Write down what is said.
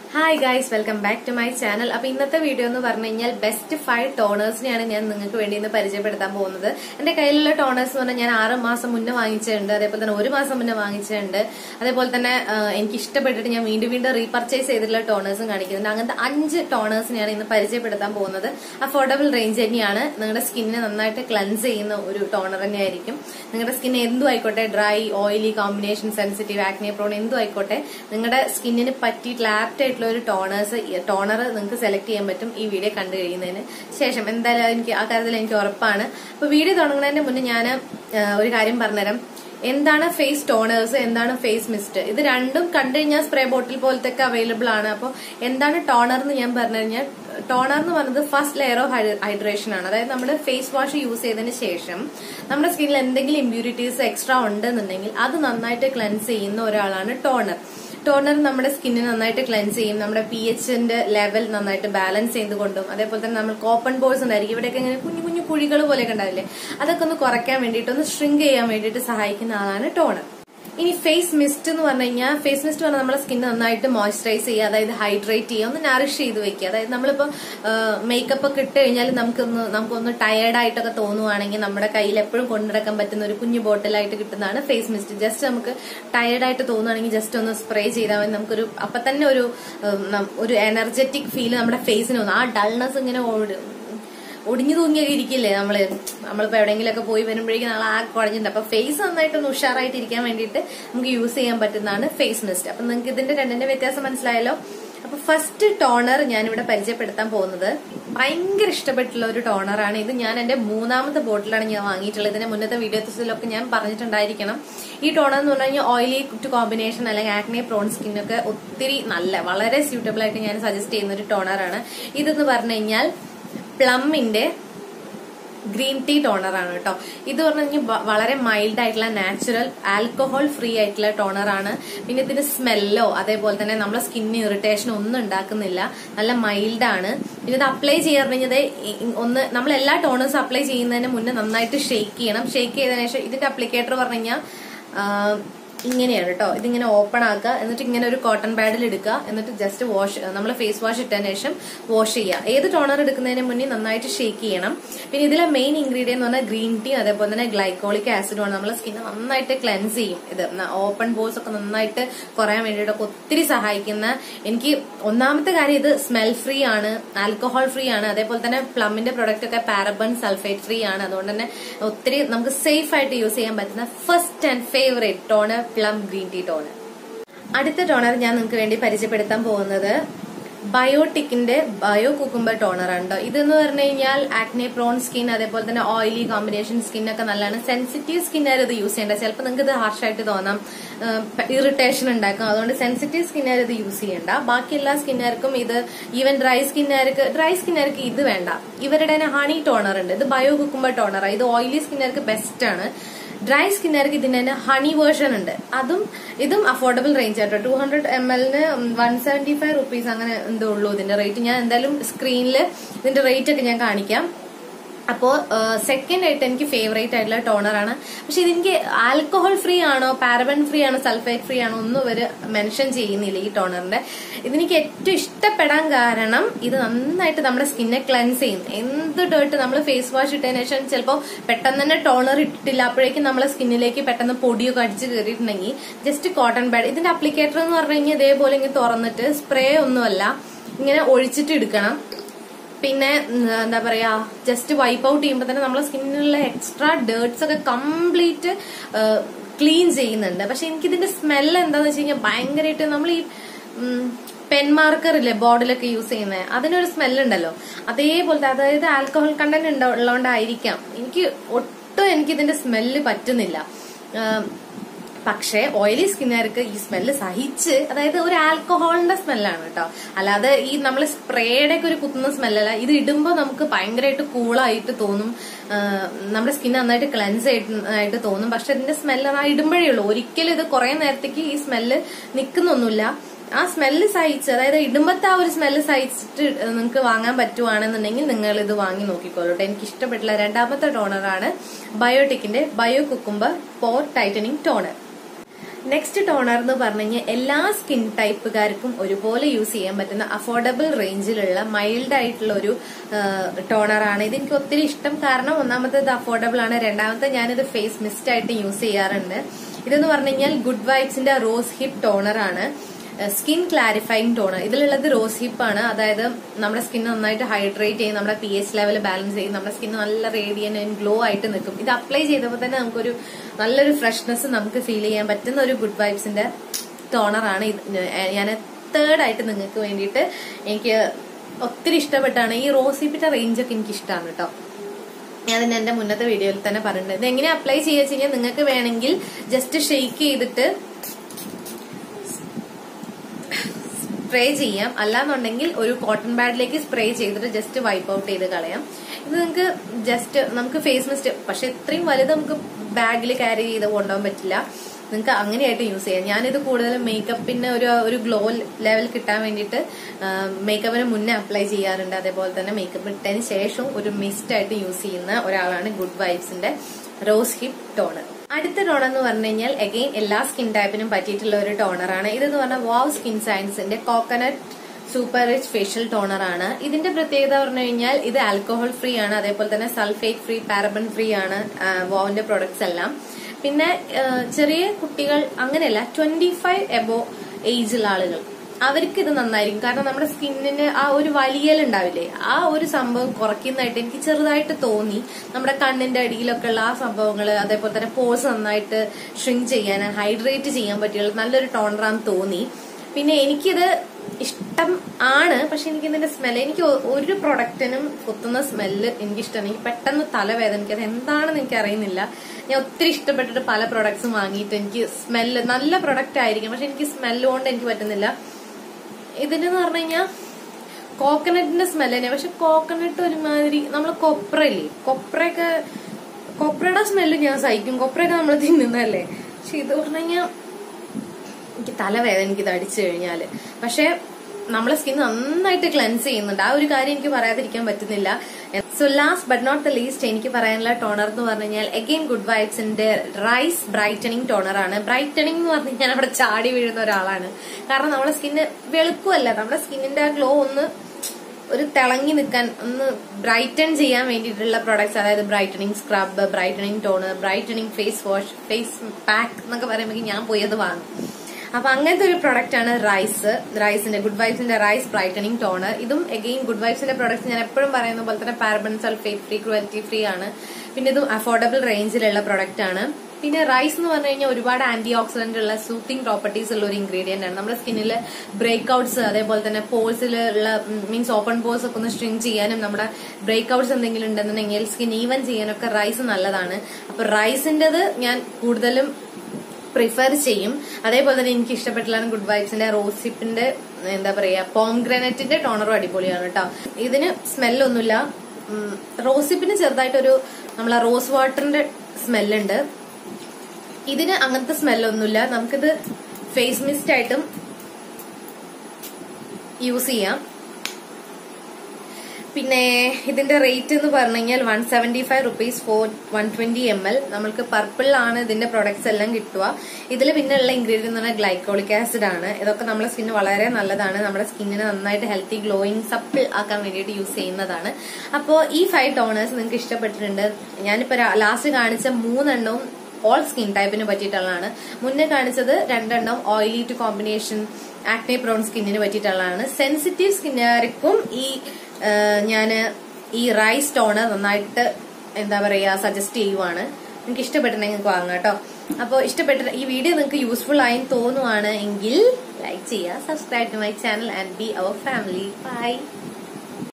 Hi guys welcome back to my channel അപ്പൊ ഇന്നത്തെ video എന്ന് പറഞ്ഞു കഴിഞ്ഞാൽ ബെസ്റ്റ് ഫൈവ് ടോണേഴ്സിനെയാണ് ഞാൻ നിങ്ങൾക്ക് വേണ്ടി ഇന്ന് പരിചയപ്പെടുത്താൻ പോകുന്നത് എന്റെ കയ്യിലുള്ള ടോണേഴ്സ് എന്ന് പറഞ്ഞാൽ ഞാൻ ആറ് മാസം മുന്നേ വാങ്ങിച്ചിട്ടുണ്ട് അതേപോലെ തന്നെ ഒരു മാസം മുന്നേ വാങ്ങിച്ചിട്ടുണ്ട് അതേപോലെ തന്നെ ആ, എനിക്ക് ഇഷ്ടപ്പെട്ടിട്ട് ഞാൻ വീണ്ടും വീണ്ടും റീപർച്ചേസ് ചെയ്തിട്ടുള്ള ടോണേഴ്സും കാണിക്കുന്നുണ്ട് അങ്ങനത്തെ അഞ്ച് ടോണേഴ്സിനെയാണ് ഇന്ന് പരിചയപ്പെടുത്താൻ പോകുന്നത് അഫോർഡബിൾ റേഞ്ച് തന്നെയാണ് നിങ്ങളുടെ സ്കിന്നിനെ നന്നായിട്ട് ക്ലൻസ് ചെയ്യുന്ന ഒരു ടോണർ തന്നെയായിരിക്കും നിങ്ങളുടെ സ്കിൻ എന്തും ആയിക്കോട്ടെ dry oily combination sensitive acne prone എന്തും ആയിക്കോട്ടെ നിങ്ങളുടെ സ്കിന്നിന് പറ്റിയിട്ടുള്ള ആപ്റ്റ് ആയിട്ടുള്ള ഒരു ടോണേഴ്സ് ടോണർ നിങ്ങൾക്ക് സെലക്ട് ചെയ്യാൻ പറ്റും ഈ വീഡിയോ കണ്ടു കഴിയുന്നതിന് ശേഷം എന്തായാലും എനിക്ക് ആ കാര്യത്തിൽ എനിക്ക് ഉറപ്പാണ് അപ്പൊ വീഡിയോ തുടങ്ങുന്നതിന് മുന്നേ ഞാൻ ഒരു കാര്യം പറഞ്ഞുതരാം എന്താണ് ഫേസ് ടോണേഴ്സ് എന്താണ് ഫേസ് മിസ്റ്റ് ഇത് രണ്ടും കണ്ടു കഴിഞ്ഞാൽ സ്പ്രേ ബോട്ടിൽ പോലത്തെ ഒക്കെ അവൈലബിൾ ആണ് അപ്പോൾ എന്താണ് ടോണർ എന്ന് ഞാൻ പറഞ്ഞു കഴിഞ്ഞാൽ ടോണർ എന്ന് പറയുന്നത് ഫസ്റ്റ് ലെയർ ഓഫ് ഹൈഡ്രേഷൻ ആണ് അതായത് നമ്മൾ ഫേസ് വാഷ് യൂസ് ചെയ്തതിന് ശേഷം നമ്മുടെ സ്കിന്നിൽ എന്തെങ്കിലും ഇമ്പ്യൂരിറ്റീസ് എക്സ്ട്രാ ഉണ്ടെന്നുണ്ടെങ്കിൽ അത് നന്നായിട്ട് ക്ലെൻസ് ചെയ്യുന്ന ഒരാളാണ് ടോണർ ടോണർ നമ്മുടെ സ്കിന്നിനെ നന്നായിട്ട് ക്ലെൻസ് ചെയ്യും നമ്മുടെ പി എച്ചിന്റെ ലെവൽ നന്നായിട്ട് ബാലൻസ് ചെയ്തുകൊണ്ടും അതേപോലെ തന്നെ നമ്മൾ കോപ്പൺ ബോൾസ് ഉണ്ടായിരിക്കും ഇവിടെയൊക്കെ ഇങ്ങനെ കുഞ്ഞു കുഞ്ഞു കുഴികൾ പോലെയൊക്കെ ഉണ്ടാവില്ലേ അതൊക്കെ ഒന്ന് കുറയ്ക്കാൻ വേണ്ടിയിട്ട് ഒന്ന് ഷ്രിങ്ക് ചെയ്യാൻ വേണ്ടിയിട്ട് സഹായിക്കുന്ന ആളാണ് ടോണർ ഇനി ഫേസ് മിസ്റ്റ് എന്ന് പറഞ്ഞു കഴിഞ്ഞാൽ ഫേസ് മിസ്റ്റ് പറഞ്ഞാൽ നമ്മുടെ സ്കിൻ നന്നായിട്ട് മോയ്സ്ചറൈസ് ചെയ്യുക അതായത് ഹൈഡ്രേറ്റ് ചെയ്യുക ഒന്ന് നറിഷ് ചെയ്ത് വെക്കുക അതായത് നമ്മളിപ്പോ മേക്കപ്പ് ഒക്കെ ഇട്ട് കഴിഞ്ഞാൽ നമുക്കൊന്ന് നമുക്കൊന്ന് ടയേർഡായിട്ടൊക്കെ തോന്നുവാണെങ്കിൽ നമ്മുടെ കയ്യിൽ എപ്പോഴും കൊണ്ടുനടക്കാൻ പറ്റുന്ന ഒരു കുഞ്ഞു ബോട്ടിലായിട്ട് കിട്ടുന്നതാണ് ഫേസ് മിസ്റ്റ് ജസ്റ്റ് നമുക്ക് ടയേർഡായിട്ട് തോന്നുവാണെങ്കിൽ ജസ്റ്റ് ഒന്ന് സ്പ്രേ ചെയ്താൽ മതി നമുക്കൊരു അപ്പൊ തന്നെ ഒരു ഉം, നം- ഒരു എനർജറ്റിക് ഫീൽ നമ്മുടെ ഫേസിന് തോന്നും ആ ഡൾനെസ് ഇങ്ങനെ ഓടും ഒടിഞ്ഞു തൂങ്ങിയൊക്കെ ഇരിക്കില്ലേ നമ്മള് നമ്മളിപ്പോ എവിടെയെങ്കിലുമൊക്കെ പോയി വരുമ്പോഴേക്കും നാളെ ആ കുഴഞ്ഞിട്ടുണ്ട് അപ്പൊ ഫേസ് നന്നായിട്ടൊന്ന് ഉഷാറായിട്ട് ഇരിക്കാൻ വേണ്ടിയിട്ട് നമുക്ക് യൂസ് ചെയ്യാൻ പറ്റുന്നതാണ് ഫേസ് മിസ്റ്റ് അപ്പൊ നിങ്ങൾക്ക് ഇതിന്റെ രണ്ടിന്റെ വ്യത്യാസം മനസ്സിലായല്ലോ അപ്പൊ ഫസ്റ്റ് ടോണർ ഞാനിവിടെ പരിചയപ്പെടുത്താൻ പോകുന്നത് ഭയങ്കര ഇഷ്ടപ്പെട്ടുള്ള ഒരു ടോണറാണ് ഇത് ഞാൻ എന്റെ മൂന്നാമത്തെ ബോട്ടിലാണ് ഞാൻ വാങ്ങിയിട്ടുള്ളത് ഇതിന്റെ മുന്നത്തെ വീഡിയോസിലൊക്കെ ഞാൻ പറഞ്ഞിട്ടുണ്ടായിരിക്കണം ഈ ടോണർ എന്ന് പറഞ്ഞു കഴിഞ്ഞാൽ ഓയിലി ടു കോമ്പിനേഷൻ അല്ലെങ്കിൽ ആക്നെ പ്രോൺ സ്കിന്നൊക്കെ ഒത്തിരി നല്ല വളരെ സ്യൂട്ടബിൾ ആയിട്ട് ഞാൻ സജസ്റ്റ് ചെയ്യുന്ന ഒരു ടോണറാണ് ഇതെന്ന് പറഞ്ഞു കഴിഞ്ഞാൽ പ്ലമ്മിന്റെ ഗ്രീൻ ടീ ടോണർ ആണ് കേട്ടോ ഇത് പറഞ്ഞു കഴിഞ്ഞാൽ വ- വളരെ മൈൽഡ് ആയിട്ടുള്ള നാച്ചുറൽ ആൽക്കഹോൾ ഫ്രീ ആയിട്ടുള്ള ടോണർ ആണ് പിന്നെ ഇതിന് സ്മെല്ലോ അതേപോലെ തന്നെ നമ്മുടെ സ്കിന്നിന് ഇറിറ്റേഷൻ ഒന്നും ഉണ്ടാക്കുന്നില്ല നല്ല മൈൽഡ് ആണ് പിന്നെ ഇത് അപ്ലൈ ചെയ്യാറുണ്ടെങ്കിൽ ഒന്ന് നമ്മൾ എല്ലാ ടോണേഴ്സും അപ്ലൈ ചെയ്യുന്നതിന് മുന്നേ നന്നായിട്ട് ഷെയ്ക്ക് ചെയ്യണം ഷെയ്ക്ക് ചെയ്തതിനു ശേഷം ഇതിന്റെ അപ്ലിക്കേറ്റർ പറഞ്ഞു കഴിഞ്ഞാൽ ഇങ്ങനെയാണ് കേട്ടോ ഇതിങ്ങനെ ഓപ്പൺ ആക്കുക എന്നിട്ട് ഇങ്ങനെ ഒരു കോട്ടൺ പാഡിൽ എടുക്കുക എന്നിട്ട് ജസ്റ്റ് വാഷ് നമ്മൾ ഫേസ് വാഷ് ഇട്ടതിന് ശേഷം വാഷ് ചെയ്യുക ഏത് ടോണർ എടുക്കുന്നതിന് മുന്നേ നന്നായിട്ട് ഷേക്ക് ചെയ്യണം പിന്നെ ഇതിലെ മെയിൻ ഇൻഗ്രീഡിയൻ എന്ന് പറഞ്ഞാൽ ഗ്രീൻ ടീ അതേപോലെ തന്നെ ഗ്ലൈക്കോളിക് ആസിഡുമാണ് നമ്മളെ സ്കിന്ന് നന്നായിട്ട് ക്ലെൻസ് ചെയ്യും ഇത് ഓപ്പൺ ബോൾസ് ഒക്കെ നന്നായിട്ട് കുറയാൻ വേണ്ടിയിട്ടൊക്കെ ഒത്തിരി സഹായിക്കുന്ന എനിക്ക് ഒന്നാമത്തെ കാര്യം ഇത് സ്മെൽ ഫ്രീ ആണ് ആൽക്കഹോൾ ഫ്രീ ആണ് അതേപോലെ തന്നെ പ്ലമ്മിന്റെ പ്രൊഡക്റ്റ് ഒക്കെ പാരബൺ സൾഫേറ്റ് ഫ്രീ ആണ് അതുകൊണ്ട് തന്നെ ഒത്തിരി നമുക്ക് സേഫ് ആയിട്ട് യൂസ് ചെയ്യാൻ പറ്റുന്ന first and favourite toner plum green tea toner അടുത്ത ടോണർ ഞാൻ നിങ്ങൾക്ക് വേണ്ടി പരിചയപ്പെടുത്താൻ പോകുന്നത് ബയോട്ടിക്കിന്റെ ബയോ കുക്കുംബർ ടോണർ ആണ് ട്ടോ. ഇതെന്ന് പറഞ്ഞു കഴിഞ്ഞാൽ ആക്നെ പ്രോൺ സ്കിൻ അതേപോലെ തന്നെ ഓയിലി കോമ്പിനേഷൻ സ്കിൻ ഒക്കെ നല്ലതാണ് സെൻസിറ്റീവ് സ്കിന്നുകാർ ഇത് യൂസ് ചെയ്യേണ്ട ചിലപ്പോൾ നിങ്ങൾക്ക് ഇത് ഹാർഷായിട്ട് തോന്നാം ഇറിറ്റേഷൻ ഉണ്ടാക്കും അതുകൊണ്ട് സെൻസിറ്റീവ് സ്കിന്നുകാർ ഇത് യൂസ് ചെയ്യേണ്ട ബാക്കി എല്ലാ സ്കിന്നുകാർക്കും ഇത് ഈവൻ ഡ്രൈ സ്കിന്നുകാർക്ക് ഡ്രൈ സ്കിന്നുകാർക്ക് ഇത് വേണ്ട ഇവരുടെ തന്നെ ഹണി ടോണർ ഉണ്ട് ഇത് ബയോ കുക്കുംബർ ടോണറാണ് ഇത് ഓയിലി സ്കിന്നുകാർക്ക് ബെസ്റ്റ് ആണ് ഡ്രൈ സ്കിന്നുകാർക്ക് ഇതിന്റെ തന്നെ ഹണി വേർഷൻ ഉണ്ട് അതും ഇതും അഫോർഡബിൾ റേഞ്ച് ആട്ടോ ടു ഹൺഡ്രഡ് എം എല്ലിന് വൺ സെവന്റി ഫൈവ് റുപ്പീസ് അങ്ങനെ എന്തോ ഉള്ളൂ ഇതിന്റെ റേറ്റ് ഞാൻ എന്തായാലും സ്ക്രീനിൽ ഇതിന്റെ റേറ്റ് ഒക്കെ ഞാൻ കാണിക്കാം അപ്പോ സെക്കൻഡ് ആയിട്ട് എനിക്ക് ഫേവറേറ്റ് ആയിട്ടുള്ള ടോണറാണ് പക്ഷെ ഇതെനിക്ക് ആൽക്കഹോൾ ഫ്രീ ആണോ പാരബൻ ഫ്രീ ആണോ സൾഫേറ്റ് ഫ്രീ ആണോ ഒന്നും ഇവര് മെൻഷൻ ചെയ്യുന്നില്ല ഈ ടോണറിന്റെ ഇതെനിക്ക് ഏറ്റവും ഇഷ്ടപ്പെടാൻ കാരണം ഇത് നന്നായിട്ട് നമ്മുടെ സ്കിന്നെ ക്ലെൻസ് ചെയ്യും എന്ത് ഡേർട്ട് നമ്മൾ ഫേസ് വാഷ് ഇട്ടതിന് ശേഷം ചിലപ്പോൾ പെട്ടെന്ന് തന്നെ ടോണർ ഇട്ടിട്ടില്ല അപ്പോഴേക്കും നമ്മളെ സ്കിന്നിലേക്ക് പെട്ടെന്ന് പൊടിയൊക്കെ അടിച്ച് കയറിയിട്ടുണ്ടെങ്കിൽ ജസ്റ്റ് കോട്ടൺ പാഡ് ഇതിന്റെ അപ്ലിക്കേറ്റർ എന്ന് പറഞ്ഞു കഴിഞ്ഞാൽ ഇതേപോലെ ഇങ്ങനെ തുറന്നിട്ട് സ്പ്രേ ഒന്നുമല്ല ഇങ്ങനെ ഒഴിച്ചിട്ട് എടുക്കണം പിന്നെ ഉം, എന്താ പറയാ ജസ്റ്റ് വൈപ്പ് ഔട്ട് ചെയ്യുമ്പോൾ തന്നെ നമ്മളെ സ്കിന്നിലുള്ള എക്സ്ട്രാ ഡേർട്സ് ഒക്കെ കംപ്ലീറ്റ് ക്ലീൻ ചെയ്യുന്നുണ്ട് പക്ഷെ എനിക്കിതിന്റെ സ്മെല്ല് എന്താന്ന് വെച്ച് കഴിഞ്ഞാൽ ഭയങ്കരമായിട്ട് നമ്മൾ ഈ പെൻ മാർക്കർ ഇല്ലേ ബോർഡിലൊക്കെ യൂസ് ചെയ്യുന്നത് അതിനൊരു സ്മെല്ലുണ്ടല്ലോ അതേപോലത്തെ അതായത് ആൽക്കഹോൾ കണ്ടന്റ് ഉള്ളതുകൊണ്ടായിരിക്കാം എനിക്ക് ഒട്ടും എനിക്കിതിന്റെ സ്മെല്ല് പറ്റുന്നില്ല ആ, പക്ഷേ ഓയിലി സ്കിന്നുകാർക്ക് ഈ സ്മെല്ല് സഹിച്ച് അതായത് ഒരു ആൽക്കഹോളിന്റെ സ്മെല്ലാണ് കേട്ടോ അല്ലാതെ ഈ നമ്മൾ സ്പ്രേയുടെ ഒക്കെ ഒരു കുത്തുന്ന സ്മെല്ലല്ല ഇത് ഇടുമ്പോൾ നമുക്ക് ഭയങ്കരമായിട്ട് കൂളായിട്ട് തോന്നും ആ, നമ്മുടെ സ്കിൻ നന്നായിട്ട് ക്ലെൻസ് ആയിട്ട് തോന്നും പക്ഷെ ഇതിന്റെ സ്മെല്ല് ആ ഇടുമ്പോഴേ ഉള്ളൂ ഒരിക്കലും ഇത് കുറെ നേരത്തേക്ക് ഈ സ്മെല്ല് നിൽക്കുന്നൊന്നുമില്ല ആ സ്മെല്ല് സഹിച്ച് അതായത് ഇടുമ്പത്തെ ആ ഒരു സ്മെല്ല് സഹിച്ചിട്ട് നിങ്ങൾക്ക് വാങ്ങാൻ പറ്റുവാണെന്നുണ്ടെങ്കിൽ നിങ്ങൾ ഇത് വാങ്ങി നോക്കിക്കോളൂ ട്ടോ. എനിക്ക് ഇഷ്ടപ്പെട്ടുള്ള രണ്ടാമത്തെ ടോണറാണ് ബയോട്ടിക്കിന്റെ bio cucumber pore tightening toner next toner എന്ന് പറഞ്ഞു കഴിഞ്ഞാൽ എല്ലാ സ്കിൻ ടൈപ്പുകാർക്കും ഒരുപോലെ യൂസ് ചെയ്യാൻ പറ്റുന്ന അഫോർഡബിൾ റേഞ്ചിലുള്ള മൈൽഡ് ആയിട്ടുള്ള ഒരു ടോണറാണ് ഇത് എനിക്ക് ഒത്തിരി ഇഷ്ടം കാരണം ഒന്നാമത്തെ ഇത് അഫോർഡബിൾ ആണ് രണ്ടാമത്തെ ഞാനിത് ഫേസ് മിസ്റ്റ് ആയിട്ട് യൂസ് ചെയ്യാറുണ്ട് ഇതെന്ന് പറഞ്ഞു കഴിഞ്ഞാൽ ഗുഡ് വൈബ്സിന്റെ റോസ് ഹിപ്പ് ടോണർ ആണ് സ്കിൻ ക്ലാരിഫൈങ് ടോണർ ഇതിലുള്ളത് റോസ് ഹിപ്പ് ആണ് അതായത് നമ്മുടെ സ്കിൻ നന്നായിട്ട് ഹൈഡ്രേറ്റ് ചെയ്യും നമ്മുടെ പി എച്ച് ലെവൽ ബാലൻസ് ചെയ്യും നമ്മുടെ സ്കിൻ നല്ല റേഡിയൻ ആൻഡ് ഗ്ലോ ആയിട്ട് നിൽക്കും ഇത് അപ്ലൈ ചെയ്തപ്പോൾ തന്നെ നമുക്കൊരു നല്ലൊരു ഫ്രഷ്നെസ് നമുക്ക് ഫീൽ ചെയ്യാൻ പറ്റുന്ന ഒരു ഗുഡ് വൈബ്സിന്റെ ടോണറാണ് ഞാൻ തേർഡ് ആയിട്ട് നിങ്ങൾക്ക് വേണ്ടിയിട്ട് എനിക്ക് ഒത്തിരി ഇഷ്ടപ്പെട്ടാണ് ഈ റോസ് ഹിപ്പിന്റെ റേഞ്ച് ഒക്കെ എനിക്ക് ഇഷ്ടമാണ് കേട്ടോ ഞാൻ അതിന് എന്റെ മുന്നത്തെ വീഡിയോയിൽ തന്നെ പറഞ്ഞിട്ടുണ്ട് ഇത് എങ്ങനെ അപ്ലൈ ചെയ്യുക വെച്ച് കഴിഞ്ഞാൽ നിങ്ങൾക്ക് വേണമെങ്കിൽ ജസ്റ്റ് ഷെയ്ക്ക് ചെയ്തിട്ട് സ്പ്രേ ചെയ്യാം അല്ലാന്നുണ്ടെങ്കിൽ ഒരു കോട്ടൺ പാഡിലേക്ക് സ്പ്രേ ചെയ്തിട്ട് ജസ്റ്റ് വൈപ്പ് ഔട്ട് ചെയ്ത് കളയാം ഇത് നിങ്ങൾക്ക് ജസ്റ്റ് നമുക്ക് ഫേസ് മിസ്റ്റ് പക്ഷെ ഇത്രയും വലുത് നമുക്ക് ബാഗിൽ ക്യാരി ചെയ്ത് കൊണ്ടുപോകാൻ പറ്റില്ല നിങ്ങൾക്ക് അങ്ങനെയായിട്ട് യൂസ് ചെയ്യാം ഞാനിത് കൂടുതലും മേക്കപ്പിന് ഒരു ഒരു ഗ്ലോ ലെവൽ കിട്ടാൻ വേണ്ടിയിട്ട് മേക്കപ്പിന് മുന്നേ അപ്ലൈ ചെയ്യാറുണ്ട് അതേപോലെ തന്നെ മേക്കപ്പ് ഇട്ടതിന് ശേഷം ഒരു മിസ്റ്റ് ആയിട്ട് യൂസ് ചെയ്യുന്ന ഒരാളാണ് ഗുഡ് വൈബ്സിന്റെ റോസ് ഹിപ്പ് ടോണർ അടുത്ത ടോണർ എന്ന് പറഞ്ഞു കഴിഞ്ഞാൽ അഗെയിൻ എല്ലാ സ്കിൻ ടൈപ്പിനും പറ്റിയിട്ടുള്ള ഒരു ടോണറാണ് ഇതെന്ന് പറഞ്ഞാൽ വാവ് സ്കിൻ സയൻസിന്റെ coconut super rich facial toner ആണ് ഇതിന്റെ പ്രത്യേകത പറഞ്ഞു കഴിഞ്ഞാൽ ഇത് ആൽക്കഹോൾ ഫ്രീ ആണ് അതേപോലെ തന്നെ സൾഫേറ്റ് ഫ്രീ പാരബൺ ഫ്രീ ആണ് വാവിന്റെ പ്രൊഡക്ട്സ് എല്ലാം പിന്നെ ചെറിയ കുട്ടികൾ അങ്ങനെയല്ല ട്വന്റി ഫൈവ് എബോ ഏജിലുള്ള ആളുകൾ അവർക്ക് ഇത് നന്നായിരിക്കും കാരണം നമ്മുടെ സ്കിന്നിന് ആ ഒരു വലിയൽ ഉണ്ടാവില്ലേ ആ ഒരു സംഭവം കുറയ്ക്കുന്നതായിട്ട് എനിക്ക് ചെറുതായിട്ട് തോന്നി നമ്മുടെ കണ്ണിന്റെ അടിയിലൊക്കെ ഉള്ള ആ സംഭവങ്ങൾ അതേപോലെ തന്നെ പോഴ്സ് നന്നായിട്ട് ഷ്രിങ്ക് ചെയ്യാൻ ഹൈഡ്രേറ്റ് ചെയ്യാൻ പറ്റിയുള്ള നല്ലൊരു ടോണറാന്ന് തോന്നി പിന്നെ എനിക്കിത് ഇഷ്ടം ആണ് പക്ഷെ എനിക്ക് ഇതിന്റെ സ്മെല്ല് എനിക്ക് ഒരു പ്രൊഡക്റ്റിനും കുത്തുന്ന സ്മെല്ല് എനിക്ക് ഇഷ്ടമാണ് എനിക്ക് പെട്ടെന്ന് തലവേദന അത് എന്താണെന്ന് എനിക്ക് അറിയുന്നില്ല ഞാൻ ഒത്തിരി ഇഷ്ടപ്പെട്ടിട്ട് പല പ്രൊഡക്ട്സും വാങ്ങിയിട്ട് എനിക്ക് സ്മെല്ല് നല്ല പ്രൊഡക്റ്റ് ആയിരിക്കും പക്ഷെ എനിക്ക് സ്മെല്ല് കൊണ്ട് എനിക്ക് പറ്റുന്നില്ല ഇതിനെന്ന് പറഞ്ഞു കഴിഞ്ഞാൽ കോക്കനട്ടിന്റെ സ്മെല്ല് തന്നെ പക്ഷെ കോക്കനട്ട് ഒരുമാതിരി നമ്മൾ കൊപ്രയില്ലേ കൊപ്രയൊക്കെ കൊപ്രയുടെ സ്മെല്ല് ഞാൻ സഹിക്കും കൊപ്രയൊക്കെ നമ്മൾ തിന്നുന്നതല്ലേ പക്ഷെ ഇത് പറഞ്ഞു കഴിഞ്ഞാൽ എനിക്ക് തലവേദന എനിക്ക് ഇത് അടിച്ചു കഴിഞ്ഞാല് പക്ഷെ നമ്മളെ സ്കിൻ നന്നായിട്ട് ക്ലെൻസ് ചെയ്യുന്നുണ്ട് ആ ഒരു കാര്യം എനിക്ക് പറയാതിരിക്കാൻ പറ്റുന്നില്ല so last but not the least എനിക്ക് പറയാനുള്ള ടോണർ എന്ന് പറഞ്ഞു കഴിഞ്ഞാൽ അഗെയിൻ ഗുഡ് വൈബ്സിന്റെ റൈസ് ബ്രൈറ്റനിങ് ടോണർ ആണ് ബ്രൈറ്റനിങ് എന്ന് പറഞ്ഞു കഴിഞ്ഞാൽ അവിടെ ചാടി വീഴുന്ന ഒരാളാണ് കാരണം നമ്മുടെ സ്കിന്ന് വെളുക്കുമല്ല നമ്മുടെ സ്കിന്നിന്റെ ആ ഗ്ലോ ഒന്ന് ഒരു തിളങ്ങി നിൽക്കാൻ ഒന്ന് ബ്രൈറ്റൺ ചെയ്യാൻ വേണ്ടിയിട്ടുള്ള പ്രോഡക്ട്സ് അതായത് brightening scrub brightening toner brightening face wash face pack എന്നൊക്കെ പറയുമ്പോൾ ഞാൻ പോയി അത് വാങ്ങും അപ്പൊ അങ്ങനത്തെ ഒരു പ്രൊഡക്റ്റ് ആണ് റൈസ് റൈസിന്റെ ഗുഡ് വൈബ്സിന്റെ റൈസ് ബ്രൈറ്റനിങ് ടോണർ ഇതും എഗെയിൻ ഗുഡ് വൈബ്സിന്റെ പ്രൊഡക്ട്സ് ഞാൻ എപ്പോഴും പറയുന്ന പോലെ തന്നെ paraben sulphate free cruelty free ആണ് പിന്നെ ഇതും അഫോർഡബിൾ റേഞ്ചിലുള്ള പ്രൊഡക്റ്റ് ആണ് പിന്നെ റൈസ് എന്ന് പറഞ്ഞു കഴിഞ്ഞാൽ ഒരുപാട് ആന്റി ഓക്സിഡന്റ് ഉള്ള സൂത്തിങ് പ്രോപ്പർട്ടീസ് ഉള്ള ഒരു ഇൻഗ്രീഡിയന്റ് ആണ് നമ്മുടെ സ്കിന്നിൽ ബ്രേക്ക് ഔട്ട്സ് അതേപോലെ തന്നെ പോഴ്സിലുള്ള മീൻസ് ഓപ്പൺ പോഴ്സ് ഒക്കെ ഒന്ന് സ്ട്രിങ് ചെയ്യാനും നമ്മുടെ ബ്രേക്ക് ഔട്ട്സ് എന്തെങ്കിലും ഉണ്ടെന്നുണ്ടെങ്കിൽ സ്കിൻ ഈവൻ ചെയ്യാനൊക്കെ റൈസ് നല്ലതാണ് അപ്പൊ റൈസിന്റേത് ഞാൻ കൂടുതലും പ്രിഫർ ചെയ്യും അതേപോലെ തന്നെ എനിക്ക് ഇഷ്ടപ്പെട്ടുള്ളതാണ് ഗുഡ് വൈബ്സിന്റെ റോസ് സിപ്പിന്റെ എന്താ പറയാ പോം ഗ്രാനൈറ്റിന്റെ ടോണറും അടിപൊളിയാണ് കേട്ടോ ഇതിന് സ്മെല്ലൊന്നുമില്ല റോസിപ്പിന് ചെറുതായിട്ടൊരു നമ്മളെ റോസ് വാട്ടറിന്റെ സ്മെല്ലുണ്ട് ഇതിന് അങ്ങനത്തെ സ്മെല്ലൊന്നുമില്ല നമുക്കിത് ഫേസ് മിസ്റ്റ് ആയിട്ടും യൂസ് ചെയ്യാം പിന്നെ ഇതിന്റെ റേറ്റ് എന്ന് പറഞ്ഞു കഴിഞ്ഞാൽ one seventy five rupees for one twenty M L നമ്മൾക്ക് പർപ്പിളിലാണ് ഇതിന്റെ പ്രൊഡക്ട്സ് എല്ലാം കിട്ടുക ഇതിൽ പിന്നെ ഉള്ള ഇൻഗ്രീഡിയൻ എന്ന് പറഞ്ഞാൽ ഗ്ലൈക്കോളിക് ആസിഡ് ആണ് ഇതൊക്കെ നമ്മുടെ സ്കിന്നിന് വളരെ നല്ലതാണ് നമ്മുടെ സ്കിന്നിന് നന്നായിട്ട് ഹെൽത്തി ഗ്ലോയിങ് സപ്പിൾ ആക്കാൻ വേണ്ടിയിട്ട് യൂസ് ചെയ്യുന്നതാണ് അപ്പോൾ ഈ ഫൈവ് ടോണേഴ്സ് നിങ്ങൾക്ക് ഇഷ്ടപ്പെട്ടിട്ടുണ്ട് ഞാനിപ്പോ ലാസ്റ്റ് കാണിച്ച മൂന്നെണ്ണവും ഓൾ സ്കിൻ ടൈപ്പിന് പറ്റിയിട്ടുള്ളതാണ് മുന്നേ കാണിച്ചത് രണ്ടെണ്ണം oily to combination acne prone സ്കിന്നിന് പറ്റിയിട്ടുള്ളതാണ് സെൻസിറ്റീവ് സ്കിന്നുകാർക്കും ഈ ഞാൻ ഈ റൈസ് ടോണ് നന്നായിട്ട് എന്താ പറയാ സജസ്റ്റ് ചെയ്യുവാണ് നിങ്ങൾക്ക് ഇഷ്ടപ്പെട്ടിട്ടുണ്ടെങ്കിൽ നിങ്ങൾക്ക് വാങ്ങാം കേട്ടോ അപ്പോൾ ഇഷ്ടപ്പെട്ട ഈ വീഡിയോ നിങ്ങൾക്ക് യൂസ്ഫുൾ ആയി തോന്നുവാണ് എങ്കിൽ ലൈക്ക് ചെയ്യുക subscribe to my channel and be our family by